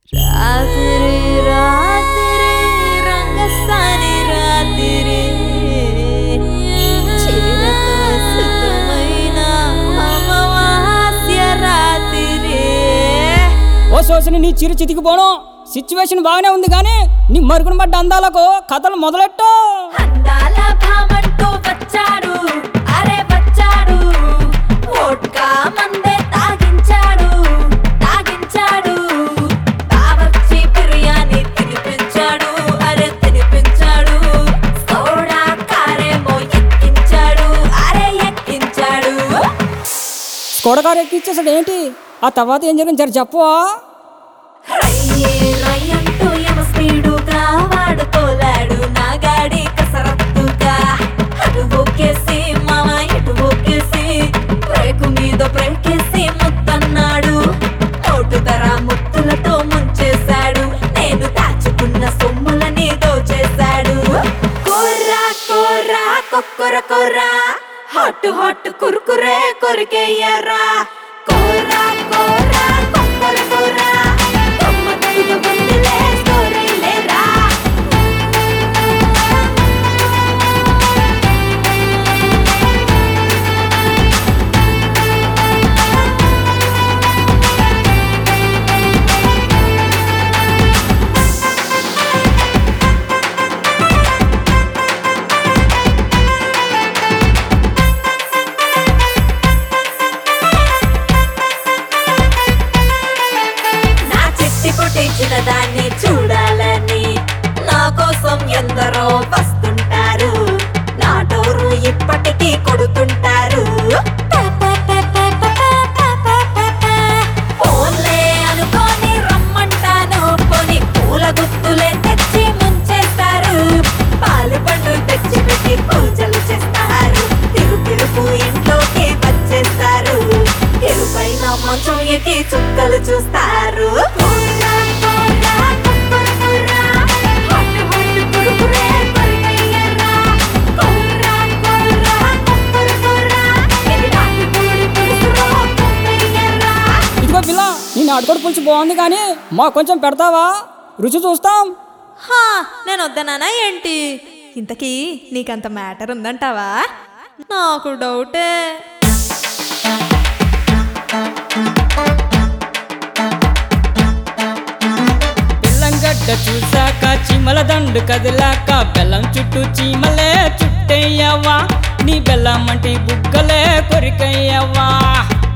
రాత్రి రాత్రి రంగస్థాని రాత్రి చిరత సుఖమైన అమావాస్య రాత్రి ఓ సోసిని నీ చిరు చితికిపోవడం సిచ్యువేషన్ బాగానే ఉంది కానీ నీ మరుగున పడ్డ అందాలకు కథలు మొదలెట్టు అందాల భామంటూ వచ్చాడు అరే వచ్చాడు వోడ్కా మందే తాగించాడు తాగించాడు బావర్చి బిర్యానీ తినిపించాడు అరే తినిపించాడు సోడా కారేమో ఎక్కించాడు అరే ఎక్కించాడు స్కోడకారు ఎక్కిచ్చేసాడు ఏంటి ఆ తర్వాత ఏం జరిగింది జర చెప్పవా రయ్యే రయ్యంటూ ఎమ స్పీడుగా వాడు తోలాడు నా గాడి కసరత్తుగా అటు ఒక్కేసి మామ ఇటు ఒక్కేసి బ్రేకు మీద బ్రేకేసి ముత్తన్నాడు నోటు ధర ముత్తులతో ముంచేశాడు నేను దాచుకున్న సొమ్ములని దోచేశాడు కూర కూర కొక్కుర కూర హాట్ హాట్ కురుకురే కొరికెయ్యరా కూర కూర కొక్కుర కూర కొమ్మకైన బుండిలే స్టోరీలేరా నా చెట్టి కొట్టించిన దాన్ని చూడాలని నా కోసం ఎందరో వస్తుంటారు నా డోరు ఇప్పటికీ కొడుతుంటారు ఫోన్లే అనుకోని రమ్మంటాను కొని పూల గుత్తులే తెచ్చి ముంచేస్తారు పాలు పండు తెచ్చి పెట్టి పూజలు చేస్తారు తిరు తిరుపు ఇంట్లోకి వచ్చేస్తారు ఎరుపైన మంచం ఎక్కి చుక్కలు చూస్తారు కూర, కూర, కుక్కుర కూర, హొట్టు హొట్టు కురుకురే కొరికెయ్యరా. కూర, కూర, కుక్కుర కూర, ఇది నాటుకోడి పులుసులో కుమ్మెయ్యరా. ఇదిగో పిల్ల నీ నాటుకోడి పులుసు బాగుంది కానీ మాకు కొంచెం పెడతావా రుచి చూస్తాం హా నేను వద్దనానా ఏంటి ఇంతకీ నీకంత మ్యాటర్ ఉందంటావా నాకు డౌటే పిల్లంగడ్డ చూసాక చీమల దండు కదిలాక బెల్లం చుట్టూ చీమలే చుట్టేయవా నీ బెల్లం అంటే బుగ్గలే కొరికయ్యవా